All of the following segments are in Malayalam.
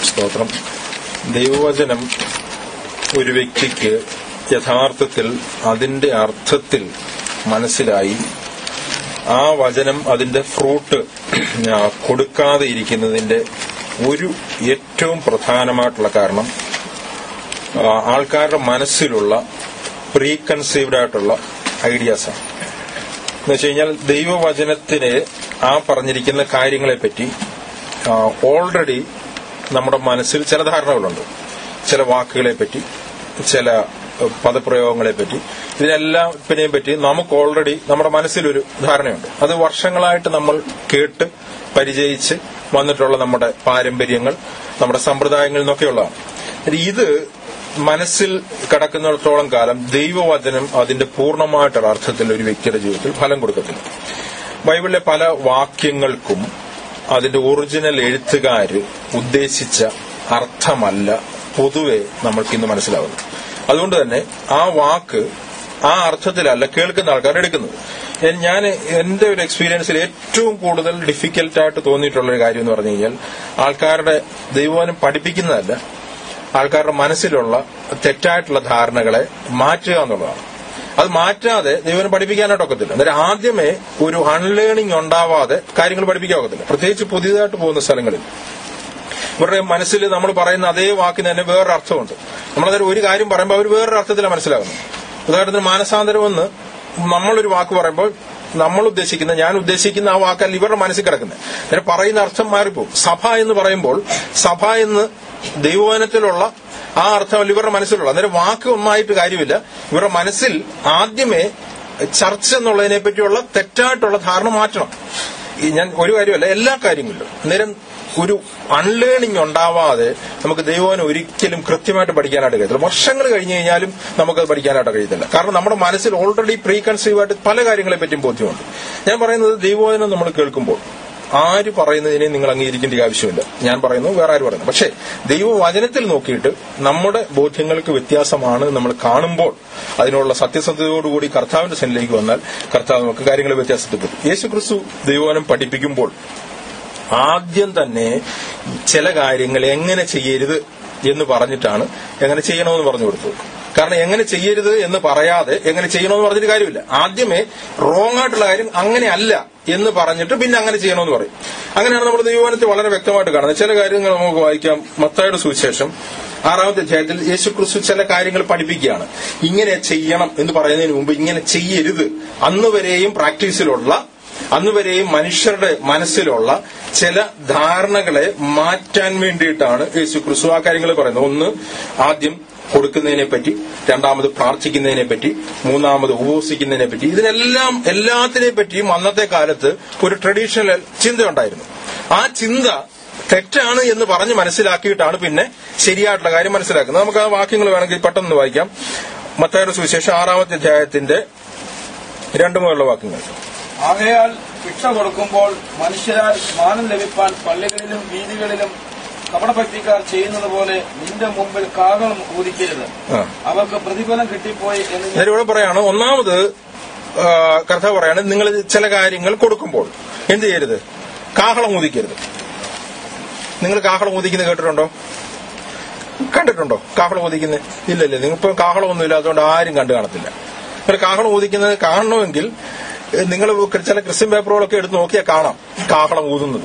സ്തോത്രം ദൈവവചനം ഒരു വ്യക്തിക്ക് യഥാർത്ഥത്തിൽ അതിന്റെ അർത്ഥത്തിൽ മനസ്സിലായി ആ വചനം അതിന്റെ ഫ്രൂട്ട് ആ, കൊടുക്കാതെ ഇരിക്കുന്നതിന്റെ ഒരു ഏറ്റവും പ്രധാനമായിട്ടുള്ള കാരണം ആ, ആൾക്കാരുടെ മനസ്സിലുള്ള പ്രീ കൺസീവ്ഡ് ആയിട്ടുള്ള ഐഡിയാസാണ് എന്ന് വെച്ച് കഴിഞ്ഞാൽ ദൈവവചനത്തിന് ആ പറഞ്ഞിരിക്കുന്ന കാര്യങ്ങളെപ്പറ്റി ഓൾറെഡി നമ്മുടെ മനസ്സിൽ ചില ധാരണകളുണ്ട് ചില വാക്കുകളെ പറ്റി ചില ഏഹ്, പദപ്രയോഗങ്ങളെ പറ്റി ഇതിനെല്ലാത്തിനെയും പറ്റി നമുക്ക് ഓൾറെഡി നമ്മുടെ മനസ്സിലൊരു ധാരണയുണ്ട് അത് വർഷങ്ങളായിട്ട് നമ്മൾ കേട്ട് പരിചയിച്ച് വന്നിട്ടുള്ള നമ്മുടെ പാരമ്പര്യങ്ങൾ നമ്മുടെ സമ്പ്രദായങ്ങളിൽ നിന്നൊക്കെയുള്ളതാണ് ഇത് മനസ്സിൽ കിടക്കുന്നിടത്തോളം കാലം ദൈവവചനം അതിന്റെ പൂർണ്ണമായിട്ടുള്ള അർത്ഥത്തിൽ ഒരു വ്യക്തിയുടെ ജീവിതത്തിൽ ഫലം കൊടുക്കത്തില്ല ബൈബിളിലെ പല വാക്യങ്ങൾക്കും അതിന്റെ ഒറിജിനൽ എഴുത്തുകാര് ഉദ്ദേശിച്ച അർത്ഥമല്ല പൊതുവെ നമ്മൾക്ക് ഇന്ന് മനസ്സിലാവുന്നത് അതുകൊണ്ട് തന്നെ ആ വാക്ക് ആ അർത്ഥത്തിലല്ല കേൾക്കുന്ന ആൾക്കാർ എടുക്കുന്നത് എൻ- ഞാൻ എന്റെ ഒരു എക്സ്പീരിയൻസിൽ ഏറ്റവും കൂടുതൽ ഡിഫിക്കൽട്ട് ആയിട്ട് തോന്നിയിട്ടുള്ള ഒരു കാര്യം എന്ന് പറഞ്ഞു കഴിഞ്ഞാൽ ആൾക്കാരുടെ ദൈവവനം പഠിപ്പിക്കുന്നതല്ല ആൾക്കാരുടെ മനസ്സിലുള്ള തെറ്റായിട്ടുള്ള ധാരണകളെ മാറ്റുക എന്നുള്ളതാണ് അത് മാറ്റാതെ ദൈവം പഠിപ്പിക്കാനായിട്ട് ഒക്കത്തില്ല അന്നേരം ആദ്യമേ ഒരു അൺലേണിംഗ് ഉണ്ടാവാതെ കാര്യങ്ങൾ പഠിപ്പിക്കാൻ ഒക്കത്തില്ല പ്രത്യേകിച്ച് പുതിയതായിട്ട് പോകുന്ന സ്ഥലങ്ങളിൽ ഇവരുടെ മനസ്സിൽ നമ്മൾ പറയുന്ന അതേ വാക്കിന് തന്നെ വേറൊരു അർത്ഥമുണ്ട് നമ്മളതൊരു ഒരു കാര്യം പറയുമ്പോൾ അവർ വേറൊരു അർത്ഥത്തിലാണ് മനസ്സിലാകുന്നത് ഉദാഹരണത്തിന് മാനസാന്തരം എന്ന് നമ്മളൊരു വാക്ക് പറയുമ്പോൾ നമ്മൾ ഉദ്ദേശിക്കുന്ന ഞാൻ ഉദ്ദേശിക്കുന്ന ആ വാക്കല്ല ഇവരുടെ മനസ്സിൽ കിടക്കുന്നത് അന്നേരം പറയുന്ന അർത്ഥം മാറിപ്പോകും സഭ എന്ന് പറയുമ്പോൾ സഭ എന്ന് ദൈവവചനത്തിലുള്ള ആ അർത്ഥമല്ല ഇവരുടെ മനസ്സിലുള്ള അന്നേരം വാക്ക് ഒന്നായിട്ട് കാര്യമില്ല ഇവരുടെ മനസ്സിൽ ആദ്യമേ ചർച്ച എന്നുള്ളതിനെ പറ്റിയുള്ള തെറ്റായിട്ടുള്ള ധാരണ മാറ്റണം ഈ ഞാൻ ഒരു കാര്യമല്ല എല്ലാ കാര്യങ്ങളിലും അന്നേരം ഒരു അൺലേണിംഗ് ഉണ്ടാവാതെ നമുക്ക് ദൈവവനം ഒരിക്കലും കൃത്യമായിട്ട് പഠിക്കാനായിട്ട് കഴിയത്തില്ല വർഷങ്ങൾ കഴിഞ്ഞു കഴിഞ്ഞാലും നമുക്കത് പഠിക്കാനായിട്ട് കഴിയത്തില്ല കാരണം നമ്മുടെ മനസ്സിൽ ഓൾറെഡി പ്രീ കൺസീവ് ആയിട്ട് പല കാര്യങ്ങളെ പറ്റിയും ബോധ്യമുണ്ട് ഞാൻ പറയുന്നത് ദൈവവചനം നമ്മൾ കേൾക്കുമ്പോൾ ആര് പറയുന്നതിനെ നിങ്ങൾ അംഗീകരിക്കേണ്ട ആവശ്യമില്ല ഞാൻ പറയുന്നു വേറെ ആര് പറയുന്നു പക്ഷേ ദൈവവചനത്തിൽ നോക്കിയിട്ട് നമ്മുടെ ബോധ്യങ്ങൾക്ക് വ്യത്യാസമാണ് നമ്മൾ കാണുമ്പോൾ അതിനുള്ള സത്യസന്ധതയോടുകൂടി കർത്താവിന്റെ സന്നിലേക്ക് വന്നാൽ കർത്താവ് നമുക്ക് കാര്യങ്ങൾ വ്യത്യാസത്തിൽ യേശു ക്രിസ്തു ദൈവവനം പഠിപ്പിക്കുമ്പോൾ ആദ്യം തന്നെ ചില കാര്യങ്ങൾ എങ്ങനെ ചെയ്യരുത് എന്ന് പറഞ്ഞിട്ടാണ് എങ്ങനെ ചെയ്യണമെന്ന് പറഞ്ഞു കൊടുത്തത് കാരണം എങ്ങനെ ചെയ്യരുത് എന്ന് പറയാതെ എങ്ങനെ ചെയ്യണമെന്ന് പറഞ്ഞിട്ട് കാര്യമില്ല ആദ്യമേ റോങ് ആയിട്ടുള്ള കാര്യം അങ്ങനെ അല്ല എന്ന് പറഞ്ഞിട്ട് പിന്നെ അങ്ങനെ ചെയ്യണമെന്ന് പറയും അങ്ങനെയാണ് നമ്മൾ ദൈവവനത്തെ വളരെ വ്യക്തമായിട്ട് കാണുന്നത് ചില കാര്യങ്ങൾ നമുക്ക് വായിക്കാം മത്തായുടെ സുവിശേഷം ആറാമത്തെ അധ്യായത്തിൽ യേശു ക്രിസ്തു ചില കാര്യങ്ങൾ പഠിപ്പിക്കുകയാണ് ഇങ്ങനെ ചെയ്യണം എന്ന് പറയുന്നതിന് മുമ്പ് ഇങ്ങനെ ചെയ്യരുത് അന്ന് വരെയും പ്രാക്ടീസിലുള്ള അന്ന് വരെയും മനുഷ്യരുടെ മനസ്സിലുള്ള ചില ധാരണകളെ മാറ്റാൻ വേണ്ടിയിട്ടാണ് യേശു ക്രിസ്തു ആ കാര്യങ്ങൾ പറയുന്നത് ഒന്ന് ആദ്യം കൊടുക്കുന്നതിനെ പറ്റി രണ്ടാമത് പ്രാർത്ഥിക്കുന്നതിനെ പറ്റി മൂന്നാമത് ഉപവസിക്കുന്നതിനെ പറ്റി ഇതിനെല്ലാം എല്ലാത്തിനെ പറ്റിയും അന്നത്തെ കാലത്ത് ഒരു ട്രഡീഷണൽ ചിന്തയുണ്ടായിരുന്നു ആ ചിന്ത തെറ്റാണ് എന്ന് പറഞ്ഞ് മനസ്സിലാക്കിയിട്ടാണ് പിന്നെ ശരിയായിട്ടുള്ള കാര്യം മനസ്സിലാക്കുന്നത് നമുക്ക് ആ വാക്യങ്ങൾ വേണമെങ്കിൽ പെട്ടെന്ന് വായിക്കാം മത്തായുടെ സുവിശേഷം ആറാമത്തെ അധ്യായത്തിന്റെ രണ്ടു മുതലുള്ള വാക്യങ്ങൾ ആകയാൽ ഭിക്ഷ കൊടുക്കുമ്പോൾ മനുഷ്യരാൽ മാനം ലഭിപ്പാൻ പള്ളികളിലും വീതികളിലും കപടഭക്തിക്കാർ ചെയ്യുന്നത് പോലെ നിന്റെ മുമ്പിൽ കാകളം ഊതിക്കരുത് ആ അവർക്ക് പ്രതിഫലം കിട്ടിപ്പോയി എന്ന് ഞാൻ ഞാൻ ഇവിടെ പറയാണ് ഒന്നാമത് ആ, കർത്താവ് പറയാണ് നിങ്ങൾ ചില കാര്യങ്ങൾ കൊടുക്കുമ്പോൾ എന്ത് ചെയ്യരുത് കാഹളം ഊതിക്കരുത് നിങ്ങൾ കാഹളം ഊതിക്കുന്നത് കേട്ടിട്ടുണ്ടോ കണ്ടിട്ടുണ്ടോ കാഹളം ഊതിക്കുന്നത് ഇല്ലല്ലേ നിങ്ങളിപ്പോ കാഹളമൊന്നും ഇല്ലാത്തതുകൊണ്ട് ആരും കണ്ടു കാണത്തില്ല നിങ്ങൾ കാഹളം ഊതിക്കുന്നത് കാണണമെങ്കിൽ നിങ്ങൾ ചില ക്രിസ്ത്യൻ പേപ്പറുകളൊക്കെ എടുത്ത് നോക്കിയാൽ കാണാം കാഹളം ഊതുന്നത്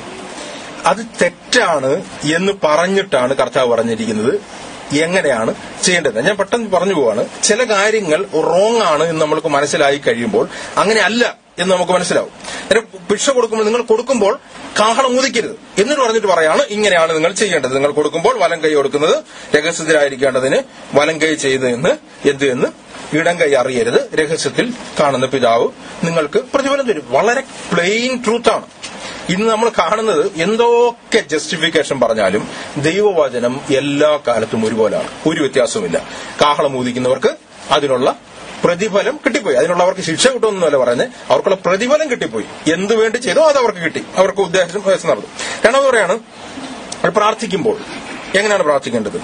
അത് തെറ്റാണ് എന്ന് പറഞ്ഞിട്ടാണ് കർത്താവ് പറഞ്ഞിരിക്കുന്നത് എങ്ങനെയാണ് ചെയ്യേണ്ടത് ഞാൻ പെട്ടെന്ന് പറഞ്ഞു പോവാണ് ചില കാര്യങ്ങൾ റോങ് ആണ് എന്ന് നമ്മൾക്ക് മനസ്സിലായി കഴിയുമ്പോൾ അങ്ങനെ അല്ല എന്ന് നമുക്ക് മനസ്സിലാവും അന്നേരം ഭിക്ഷ കൊടുക്കുമ്പോൾ നിങ്ങൾ കൊടുക്കുമ്പോൾ കാഹളം ഊതിക്കരുത് എന്നിട്ട് പറഞ്ഞിട്ട് പറയാണ് ഇങ്ങനെയാണ് നിങ്ങൾ ചെയ്യേണ്ടത് നിങ്ങൾ കൊടുക്കുമ്പോൾ വലം കൈ കൊടുക്കുന്നത് രഹസ്യത്തിലായിരിക്കേണ്ടതിന് വലം കൈ ചെയ്ത് എന്ന് എന്ത് എന്ന് ഇടം കൈ അറിയരുത് രഹസ്യത്തിൽ കാണുന്ന പിതാവ് നിങ്ങൾക്ക് പ്രതിഫലം തരും വളരെ പ്ലെയിൻ ട്രൂത്താണ് ഇന്ന് നമ്മൾ കാണുന്നത് എന്തൊക്കെ ജസ്റ്റിഫിക്കേഷൻ പറഞ്ഞാലും ദൈവവചനം എല്ലാ കാലത്തും ഒരുപോലാണ് ഒരു വ്യത്യാസവുമില്ല കാഹളം ഊതിക്കുന്നവർക്ക് അതിനുള്ള പ്രതിഫലം കിട്ടിപ്പോയി അതിനുള്ളവർക്ക് ശിക്ഷ കിട്ടുമെന്നല്ല പറയുന്നത് അവർക്കുള്ള പ്രതിഫലം കിട്ടിപ്പോയി എന്ത് വേണ്ടി ചെയ്തോ അത് അവർക്ക് കിട്ടി അവർക്ക് ഉദ്ദേശം ഉദ്ദേശം നടന്നു രണ്ടാമത് പറയാണ് അത് പ്രാർത്ഥിക്കുമ്പോൾ എങ്ങനെയാണ് പ്രാർത്ഥിക്കേണ്ടത്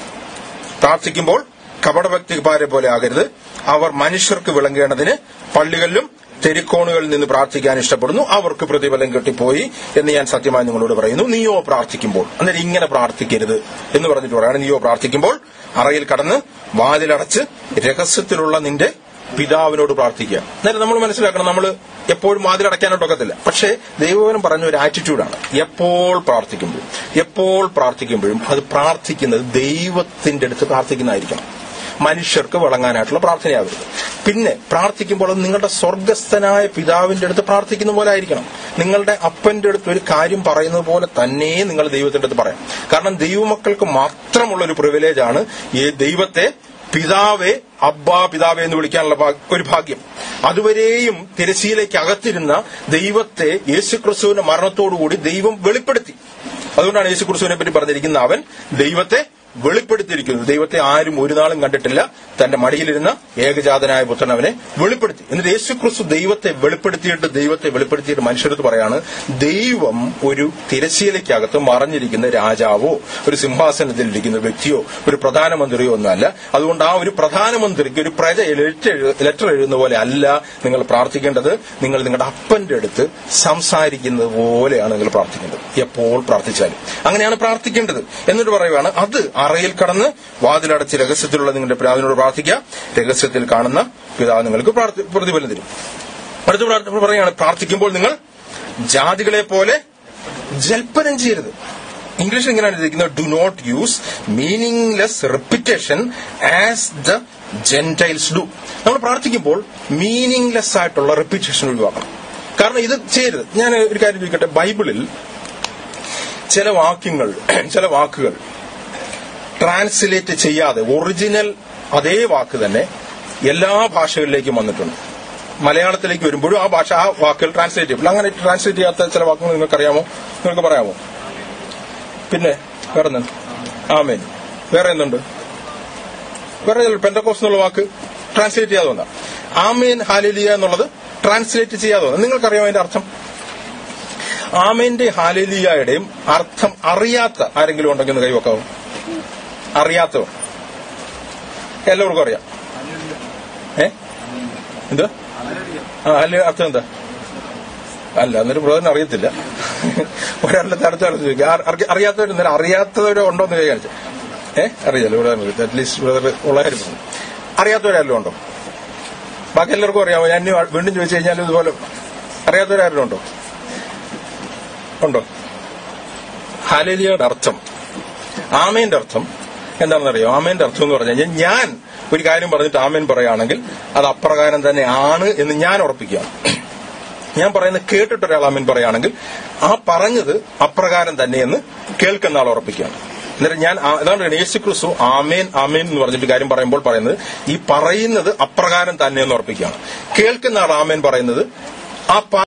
പ്രാർത്ഥിക്കുമ്പോൾ കപടഭക്തിക്കാരെ പോലെ ആകരുത് അവർ മനുഷ്യർക്ക് വിളങ്ങേണ്ടതിന് പള്ളികളിലും തെരിക്കോണുകളിൽ നിന്ന് പ്രാർത്ഥിക്കാൻ ഇഷ്ടപ്പെടുന്നു അവർക്ക് പ്രതിഫലം കിട്ടിപ്പോയി എന്ന് ഞാൻ സത്യമായി നിങ്ങളോട് പറയുന്നു നീയോ പ്രാർത്ഥിക്കുമ്പോൾ അന്നേരം ഇങ്ങനെ പ്രാർത്ഥിക്കരുത് എന്ന് പറഞ്ഞിട്ട് പറയാണ് നീയോ പ്രാർത്ഥിക്കുമ്പോൾ അറയിൽ കടന്ന് വാതിലടച്ച് രഹസ്യത്തിലുള്ള നിന്റെ പിതാവിനോട് പ്രാർത്ഥിക്കുക അന്നേരം നമ്മൾ മനസ്സിലാക്കണം നമ്മൾ എപ്പോഴും വാതിലടയ്ക്കാനോട്ടൊക്കത്തില്ല പക്ഷേ ദൈവവനം പറഞ്ഞ ഒരു ആറ്റിറ്റ്യൂഡാണ് എപ്പോൾ പ്രാർത്ഥിക്കുമ്പോഴും എപ്പോൾ പ്രാർത്ഥിക്കുമ്പോഴും അത് പ്രാർത്ഥിക്കുന്നത് ദൈവത്തിന്റെ അടുത്ത് പ്രാർത്ഥിക്കുന്നതായിരിക്കണം മനുഷ്യർക്ക് വഴങ്ങാനായിട്ടുള്ള പ്രാർത്ഥനയാവരുത് പിന്നെ പ്രാർത്ഥിക്കുമ്പോൾ അത് നിങ്ങളുടെ സ്വർഗസ്ഥനായ പിതാവിന്റെ അടുത്ത് പ്രാർത്ഥിക്കുന്ന പോലെ ആയിരിക്കണം നിങ്ങളുടെ അപ്പന്റെ അടുത്ത് ഒരു കാര്യം പറയുന്നത് പോലെ തന്നെ നിങ്ങൾ ദൈവത്തിന്റെ അടുത്ത് പറയാം കാരണം ദൈവമക്കൾക്ക് മാത്രമുള്ള ഒരു പ്രിവിലേജ് ആണ് ഈ ദൈവത്തെ പിതാവെ അബ്ബാ പിതാവെ എന്ന് വിളിക്കാനുള്ള ഭാ- ഒരു ഭാഗ്യം അതുവരെയും തിരശീലയ്ക്ക് അകത്തിരുന്ന ദൈവത്തെ യേശുക്രിസ്തുവിന്റെ മരണത്തോടുകൂടി ദൈവം വെളിപ്പെടുത്തി അതുകൊണ്ടാണ് യേശുക്രിസ്തുവിനെ പറ്റി പറഞ്ഞിരിക്കുന്ന അവൻ ദൈവത്തെ വെളിപ്പെടുത്തിയിരിക്കുന്നു ദൈവത്തെ ആരും ഒരു നാളും കണ്ടിട്ടില്ല തന്റെ മടിയിലിരുന്ന ഏകജാതനായ പുത്രൻ അവനെ വെളിപ്പെടുത്തി എന്നിട്ട് യേശുക്രിസ്തു ദൈവത്തെ വെളിപ്പെടുത്തിയിട്ട് ദൈവത്തെ വെളിപ്പെടുത്തിയിട്ട് മനുഷ്യരത്ത് പറയാണ് ദൈവം ഒരു തിരശീലയ്ക്കകത്ത് മറഞ്ഞിരിക്കുന്ന രാജാവോ ഒരു സിംഹാസനത്തിൽ ഇരിക്കുന്ന വ്യക്തിയോ ഒരു പ്രധാനമന്ത്രിയോ ഒന്നുമല്ല അതുകൊണ്ട് ആ ഒരു പ്രധാനമന്ത്രിക്ക് ഒരു പ്രജ ലെറ്റർ എഴുതുന്ന പോലെ അല്ല നിങ്ങൾ പ്രാർത്ഥിക്കേണ്ടത് നിങ്ങൾ നിങ്ങളുടെ അപ്പന്റെ അടുത്ത് സംസാരിക്കുന്നത് പോലെയാണ് നിങ്ങൾ പ്രാർത്ഥിക്കേണ്ടത് എപ്പോൾ പ്രാർത്ഥിച്ചാലും അങ്ങനെയാണ് പ്രാർത്ഥിക്കേണ്ടത് എന്നിട്ട് പറയുകയാണ് അത് അറയിൽ കടന്ന് വാതിലടച്ച് രഹസ്യത്തിലുള്ള നിങ്ങളുടെ പിതാവിനോട് പ്രാർത്ഥിക്കുക രഹസ്യത്തിൽ കാണുന്ന പിതാവ് നിങ്ങൾക്ക് പ്രാർത്ഥി- പ്രതിഫലം തരും അടുത്ത പ്രാർത്ഥന പറയുകയാണ് പ്രാർത്ഥിക്കുമ്പോൾ നിങ്ങൾ ജാതികളെ പോലെ ജൽപ്പനം ചെയ്യരുത് ഇംഗ്ലീഷിൽ ഇങ്ങനെയാണ് എഴുതിയിരിക്കുന്നത് do not use meaningless repetition as the gentiles do നമ്മൾ പ്രാർത്ഥിക്കുമ്പോൾ മീനിങ്ലെസ് ആയിട്ടുള്ള റിപ്പിറ്റേഷൻ ഒഴിവാക്കണം കാരണം ഇത് ചെയ്യരുത് ഞാൻ ഒരു കാര്യം ചോദിക്കട്ടെ ബൈബിളിൽ ചില വാക്യങ്ങൾ ചില വാക്കുകൾ ട്രാൻസ്ലേറ്റ് ചെയ്യാതെ ഒറിജിനൽ അതേ വാക്ക് തന്നെ എല്ലാ ഭാഷകളിലേക്കും വന്നിട്ടുണ്ട് മലയാളത്തിലേക്ക് വരുമ്പോഴും ആ ഭാഷ ആ വാക്കുകൾ ട്രാൻസ്ലേറ്റ് ചെയ്യും അങ്ങനെ ട്രാൻസ്ലേറ്റ് ചെയ്യാത്ത ചില വാക്കുകൾ നിങ്ങൾക്കറിയാമോ നിങ്ങൾക്ക് പറയാമോ പിന്നെ വേറെ എന്താണ് ആമേൻ വേറെ എന്തുണ്ട് വേറെ പെന്തക്കോസ് എന്നുള്ള വാക്ക് ട്രാൻസ്ലേറ്റ് ചെയ്യാതെ വന്ന ആമേൻ ഹാലിലിയ എന്നുള്ളത് ട്രാൻസ്ലേറ്റ് ചെയ്യാതെ വന്ന നിങ്ങൾക്കറിയാമോ അതിന്റെ അർത്ഥം ആമേന്റെ ഹാലിലിയയുടെയും അർത്ഥം അറിയാത്ത ആരെങ്കിലും ഉണ്ടെങ്കിൽ ഒന്ന് കൈവക്കാവോ അറിയാത്തവർ എല്ലാവർക്കും അറിയാം ഏ എന്താ ആ അല്ല അർത്ഥം എന്താ അല്ല എന്നിട്ട് ബ്രദറിന് അറിയത്തില്ല ഒരാളുടെ തരത്തിൽ അടുത്ത് ചോദിക്കുക ആ- അറി- അറിയാത്തവർ ഇന്നലെ അറിയാത്തവരോ ഉണ്ടോ എന്ന് ചോദിച്ചു ഏ അറിയില്ല ബ്രദറിന് അറ്റ്ലീസ്റ്റ് ബ്രദർ ഉള്ളായിരുന്നു അറിയാത്തവരാരെങ്കിലും ഉണ്ടോ ബാക്കി എല്ലാവർക്കും അറിയാമോ ഞാൻ ഇനി വീണ്ടും ചോദിച്ചു കഴിഞ്ഞാൽ ഇതുപോലെ അറിയാത്തവരാരെങ്കിലും ഉണ്ടോ ഉണ്ടോ ഹാലേലിയയുടെ അർത്ഥം ആമേന്റെ അർത്ഥം എന്താണെന്ന് അറിയോ ആമേന്റെ അർത്ഥം എന്ന് പറഞ്ഞു കഴിഞ്ഞാൽ ഞാൻ ഒരു കാര്യം പറഞ്ഞിട്ട് ആമേൻ പറയുകയാണെങ്കിൽ അത് അപ്രകാരം തന്നെ ആണ് എന്ന് ഞാൻ ഉറപ്പിക്കുകയാണ് ഞാൻ പറയുന്നത് കേട്ടിട്ട് ഒരാൾ ആമേൻ പറയുകയാണെങ്കിൽ ആ പറഞ്ഞത് അപ്രകാരം തന്നെയെന്ന് കേൾക്കുന്ന ആൾ ഉറപ്പിക്കുകയാണ് എന്നിട്ട് ഞാൻ ആ- അതാണ് യേശു ക്രിസ്തു ആമേൻ ആമേൻ എന്ന് പറഞ്ഞിട്ട് കാര്യം പറയുമ്പോൾ പറയുന്നത് ഈ പറയുന്നത് അപ്രകാരം തന്നെ എന്ന് ഉറപ്പിക്കുകയാണ് കേൾക്കുന്ന ആൾ ആമേൻ പറയുന്നത് ആ പ-